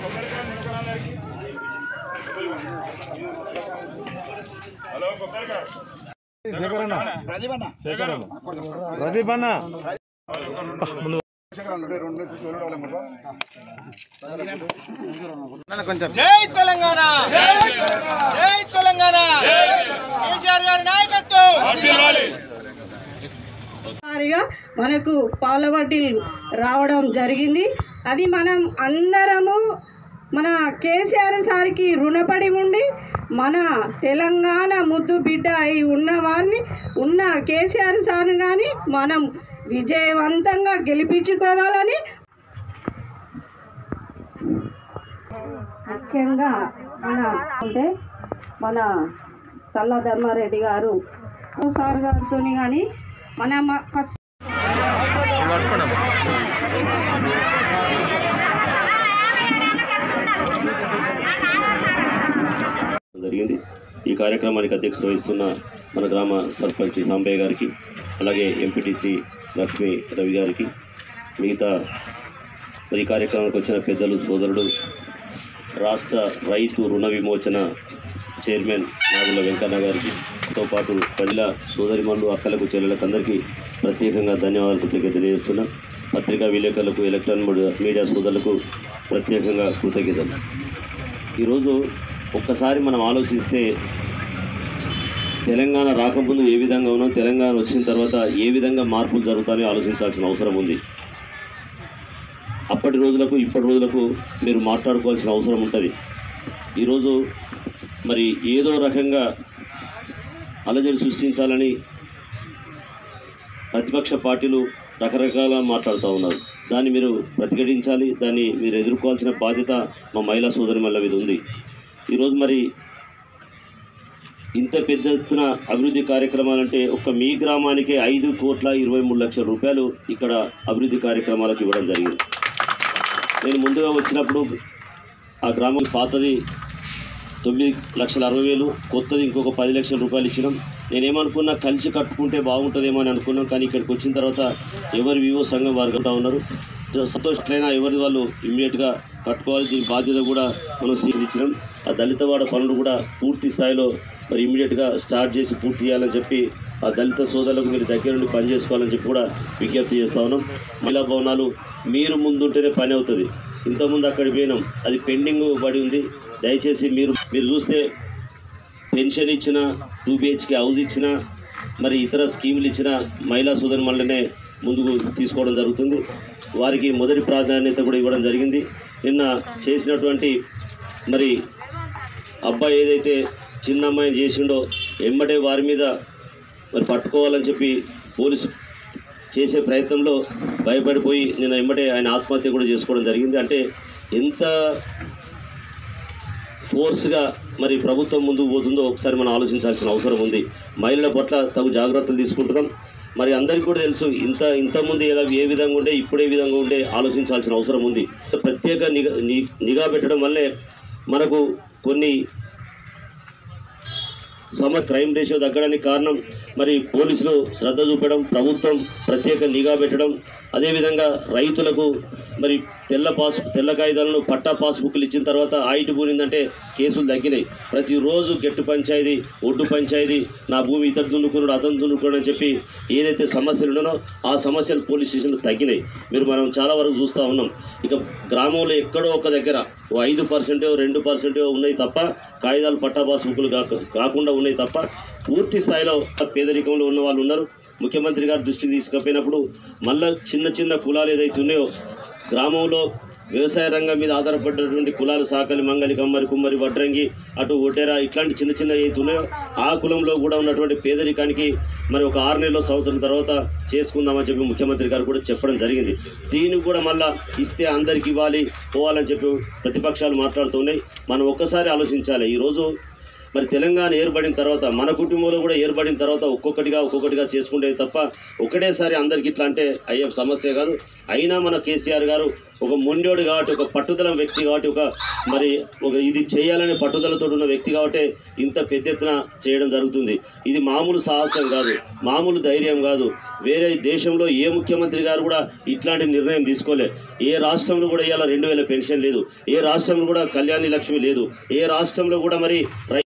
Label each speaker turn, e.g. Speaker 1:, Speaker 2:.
Speaker 1: ప్రదీప్ అన్న
Speaker 2: జై తెలంగాణ జై తెలంగాణ కేసీఆర్ గారి నాయకత్వం
Speaker 3: వారిగా మనకు పాల వడ్డీలు రావడం జరిగింది అది మనం అందరము మన కేసీఆర్ సార్కి రుణపడి ఉండి మన తెలంగాణ ముద్దు బిడ్డ అయి ఉన్న వారిని ఉన్న కేసీఆర్ సార్ని కానీ మనం విజయవంతంగా గెలిపించుకోవాలని ముఖ్యంగా మన అంటే మన చల్ల ధర్మారెడ్డి గారు సార్ గారితో కానీ మన మ- ఫస్ట్
Speaker 4: జరిగింది ఈ కార్యక్రమానికి అధ్యక్షత వహిస్తున్న మన గ్రామ సర్పంచ్ సాంబయ్య గారికి అలాగే ఎంపీటీసీ లక్ష్మీ రవి గారికి మిగతా మరి ఈ కార్యక్రమానికి వచ్చిన పెద్దలు సోదరుడు రాష్ట్ర రైతు రుణ విమోచన చైర్మన్ నాగుల వెంకన్న గారికి తో పాటు ప్రజల సోదరిమణులు అక్కలకు చెల్లెలకు అందరికీ ప్రత్యేకంగా ధన్యవాదాలు కృతజ్ఞత తెలియజేస్తున్నా పత్రికా విలేకరులకు ఎలక్ట్రానిక్ మీడియా- మీడియా సోదరులకు ప్రత్యేకంగా కృతజ్ఞతలు ఈరోజు ఒక్కసారి మనం ఆలోచిస్తే తెలంగాణ రాకముందు ఏ విధంగా ఉన్నాం తెలంగాణ వచ్చిన తర్వాత ఏ విధంగా మార్పులు జరుగుతాయో ఆలోచించాల్సిన అవసరం ఉంది అప్పటి రోజులకు ఇప్పటి రోజులకు మీరు మాట్లాడుకోవాల్సిన అవసరం ఉంటుంది ఈరోజు మరి ఏదో రకంగా అలజడి సృష్టించాలని ప్రతిపక్ష పార్టీలు రకరకాల మాట్లాడుతూ ఉన్నారు దాన్ని మీరు ప్రతిఘటించాలి దాన్ని మీరు ఎదుర్కోవాల్సిన బాధ్యత మా మహిళా సోదరి మళ్ళ మీద ఉంది ఈరోజు మరి ఇంత పెద్ద ఎత్తున అభివృద్ధి కార్యక్రమాలంటే ఒక్క మీ గ్రామానికే ఐదు కోట్ల ఇరవై మూడు లక్షల రూపాయలు ఇక్కడ అభివృద్ధి కార్యక్రమాలకు ఇవ్వడం జరిగింది నేను ముందుగా వచ్చినప్పుడు ఆ గ్రామం పాతది తొమ్మిది లక్షల అరవై వేలు కొత్తది ఇంకొక పది లక్షల రూపాయలు ఇచ్చినాం నేనేమనుకున్నా కలిసి కట్టుకుంటే బాగుంటుందేమో అని అనుకున్నాం కానీ ఇక్కడికి వచ్చిన తర్వాత ఎవరి వివో సంఘం వారు కట్టా ఉన్నారు సంతోషట్లయినా ఎవరి వాళ్ళు ఇమ్మీడియట్గా కట్టుకోవాలి దీని బాధ్యత కూడా మనం స్వీకరించినాం ఆ దళితవాడ పనులు కూడా పూర్తి స్థాయిలో మరి ఇమ్మీడియట్గా స్టార్ట్ చేసి పూర్తి చేయాలని చెప్పి ఆ దళిత సోదరులకు మీరు దగ్గర నుండి పని చేసుకోవాలని చెప్పి కూడా విజ్ఞప్తి చేస్తా ఉన్నాం మహిళా భవనాలు మీరు ముందుంటేనే పని అవుతుంది ఇంతకుముందు అక్కడికి పోయినాం అది పెండింగ్ పడి ఉంది దయచేసి మీరు మీరు చూస్తే పెన్షన్ ఇచ్చిన టూ బిహెచ్కే హౌస్ ఇచ్చిన మరి ఇతర స్కీములు ఇచ్చిన మహిళా సోదరి మళ్ళనే ముందుకు తీసుకోవడం జరుగుతుంది వారికి మొదటి ప్రాధాన్యత కూడా ఇవ్వడం జరిగింది నిన్న చేసినటువంటి మరి అబ్బాయి ఏదైతే చిన్న అమ్మాయిని చేసిండో వెంబడే వారి మీద మరి పట్టుకోవాలని చెప్పి పోలీసు చేసే ప్రయత్నంలో భయపడిపోయి నేను వెంబడే ఆయన ఆత్మహత్య కూడా చేసుకోవడం జరిగింది అంటే ఎంత ఫోర్స్గా మరి ప్రభుత్వం ముందుకు పోతుందో ఒకసారి మనం ఆలోచించాల్సిన అవసరం ఉంది మహిళల పట్ల తగు జాగ్రత్తలు తీసుకుంటున్నాం మరి అందరికీ కూడా తెలుసు ఇంత ఇంతకుముందు ఎలా ఏ విధంగా ఉండే ఇప్పుడే విధంగా ఉండే ఆలోచించాల్సిన అవసరం ఉంది ప్రత్యేక నిఘా ని- నిఘా పెట్టడం వల్లే మనకు కొన్ని సమ క్రైమ్ రేషియో తగ్గడానికి కారణం మరి పోలీసులు శ్రద్ధ చూపడం ప్రభుత్వం ప్రత్యేక నిఘా పెట్టడం అదేవిధంగా రైతులకు మరి తెల్ల పాస్ తెల్ల కాగితాలను పట్టా పాస్బుక్లు ఇచ్చిన తర్వాత ఆయిటి పూరిందంటే కేసులు తగ్గినాయి ప్రతిరోజు గెట్టు పంచాయతీ ఒడ్డు పంచాయతీ నా భూమి ఇతడు దున్నుకున్నాడు అతను దున్నుకున్నాడు అని చెప్పి ఏదైతే సమస్యలు ఉన్నానో ఆ సమస్యలు పోలీస్ స్టేషన్లో తగ్గినాయి మీరు మనం చాలా వరకు చూస్తూ ఉన్నాం ఇక గ్రామంలో ఎక్కడో ఒక దగ్గర ఓ ఐదు పర్సెంటో రెండు పర్సెంటో ఉన్నాయి తప్ప కాగితాలు పట్టా పాస్బుక్లు కాక కాకుండా ఉన్నాయి తప్ప పూర్తి స్థాయిలో పేదరికంలో ఉన్న వాళ్ళు ఉన్నారు ముఖ్యమంత్రి గారు దృష్టికి తీసుకుపోయినప్పుడు మళ్ళా చిన్న చిన్న కులాలు ఏదైతే ఉన్నాయో గ్రామంలో వ్యవసాయ రంగం మీద ఆధారపడినటువంటి కులాలు సాకలి మంగలి కమ్మరి కుమ్మరి వడ్రంగి అటు ఒటేరా ఇట్లాంటి చిన్న చిన్న ఏదైతే ఉన్నాయో ఆ కులంలో కూడా ఉన్నటువంటి పేదరికానికి మరి ఒక ఆరు నెలల సంవత్సరం తర్వాత చేసుకుందామని చెప్పి ముఖ్యమంత్రి గారు కూడా చెప్పడం జరిగింది దీనికి కూడా మళ్ళా ఇస్తే అందరికి ఇవ్వాలి పోవాలని చెప్పి ప్రతిపక్షాలు మాట్లాడుతున్నాయి మనం ఒక్కసారి ఆలోచించాలి ఈరోజు మరి తెలంగాణ ఏర్పడిన తర్వాత మన కుటుంబంలో కూడా ఏర్పడిన తర్వాత ఒక్కొక్కటిగా ఒక్కొక్కటిగా చేసుకుంటే తప్ప ఒకటేసారి అందరికి ఇట్లా అంటే అయ్యే సమస్య కాదు అయినా మన కేసీఆర్ గారు ఒక మొండోడు కాబట్టి ఒక పట్టుదల వ్యక్తి కాబట్టి ఒక మరి ఒక ఇది చేయాలనే పట్టుదలతో ఉన్న వ్యక్తి కాబట్టి ఇంత పెద్ద ఎత్తున చేయడం జరుగుతుంది ఇది మామూలు సాహసం కాదు మామూలు ధైర్యం కాదు వేరే దేశంలో ఏ ముఖ్యమంత్రి గారు కూడా ఇట్లాంటి నిర్ణయం తీసుకోలే ఏ రాష్ట్రంలో కూడా ఇవాళ రెండు వేల పెన్షన్ లేదు ఏ రాష్ట్రంలో కూడా కళ్యాణి లక్ష్మి లేదు ఏ రాష్ట్రంలో కూడా మరి రై-